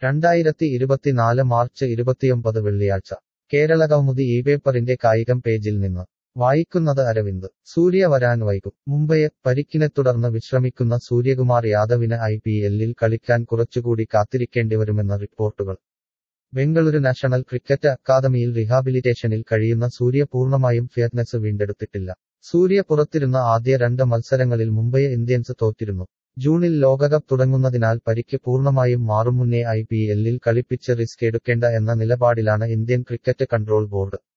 രണ്ടായിരത്തി ഇരുപത്തിനാല് മാർച്ച് ഇരുപത്തിയൊമ്പത് വെള്ളിയാഴ്ച കേരളകൗമുദി ഈ പേപ്പറിന്റെ കായികം പേജിൽ നിന്ന് വായിക്കുന്നത് അരവിന്ദ് സൂര്യ വരാൻ വൈകും മുംബൈയെ പരിക്കിനെ തുടർന്ന് വിശ്രമിക്കുന്ന സൂര്യകുമാർ യാദവിന് ഐ പി എല്ലിൽ കളിക്കാൻ കുറച്ചുകൂടി കാത്തിരിക്കേണ്ടിവരുമെന്ന റിപ്പോർട്ടുകൾ ബംഗളൂരു നാഷണൽ ക്രിക്കറ്റ് അക്കാദമിയിൽ റിഹാബിലിറ്റേഷനിൽ കഴിയുന്ന സൂര്യ പൂർണ്ണമായും ഫിറ്റ്നസ് വീണ്ടെടുത്തിട്ടില്ല സൂര്യ പുറത്തിരുന്ന ആദ്യ രണ്ട് മത്സരങ്ങളിൽ മുംബൈ ഇന്ത്യൻസ് തോറ്റിരുന്നു ജൂണിൽ ലോകകപ്പ് തുടങ്ങുന്നതിനാൽ പരിക്ക് പൂർണ്ണമായും മാറും മുന്നേ ഐ പി എല്ലിൽ കളിപ്പിച്ച് റിസ്ക് എടുക്കേണ്ട എന്ന നിലപാടിലാണ് ഇന്ത്യൻ ക്രിക്കറ്റ് കൺട്രോൾ ബോർഡ്